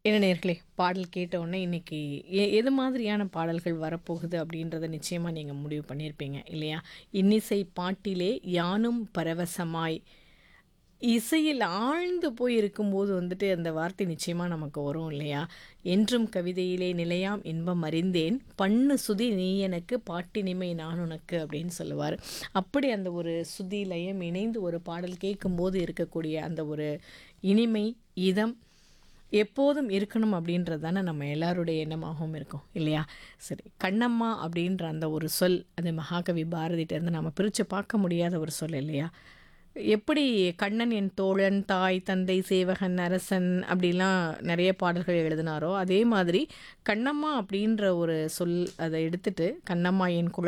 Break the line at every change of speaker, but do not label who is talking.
என்ன நேர்களே பாடல் கேட்ட உடனே இன்னைக்கு எ எது மாதிரியான பாடல்கள் வரப்போகுது அப்படின்றத நிச்சயமாக நீங்கள் முடிவு பண்ணியிருப்பீங்க இல்லையா இன்னிசை பாட்டிலே யானும் பரவசமாய் இசையில் ஆழ்ந்து போய் இருக்கும்போது வந்துட்டு அந்த வார்த்தை நிச்சயமாக நமக்கு வரும் இல்லையா என்றும் கவிதையிலே நிலையாம் இன்பம் அறிந்தேன் பண்ணு சுதி நீ எனக்கு பாட்டினிமை நான் உனக்கு அப்படின்னு சொல்லுவார் அப்படி அந்த ஒரு சுதி லயம் இணைந்து ஒரு பாடல் கேட்கும்போது இருக்கக்கூடிய அந்த ஒரு இனிமை இதம் எப்போதும் இருக்கணும் அப்படின்றது தானே நம்ம எல்லாருடைய எண்ணமாகவும் இருக்கும் இல்லையா சரி கண்ணம்மா அப்படின்ற அந்த ஒரு சொல் அது மகாகவி பாரதிட்டேருந்து நம்ம பிரித்து பார்க்க முடியாத ஒரு சொல் இல்லையா எப்படி கண்ணன் என் தோழன் தாய் தந்தை சேவகன் அரசன் அப்படிலாம் நிறைய பாடல்கள் எழுதினாரோ அதே மாதிரி கண்ணம்மா அப்படின்ற ஒரு சொல் அதை எடுத்துட்டு கண்ணம்மா என் குழ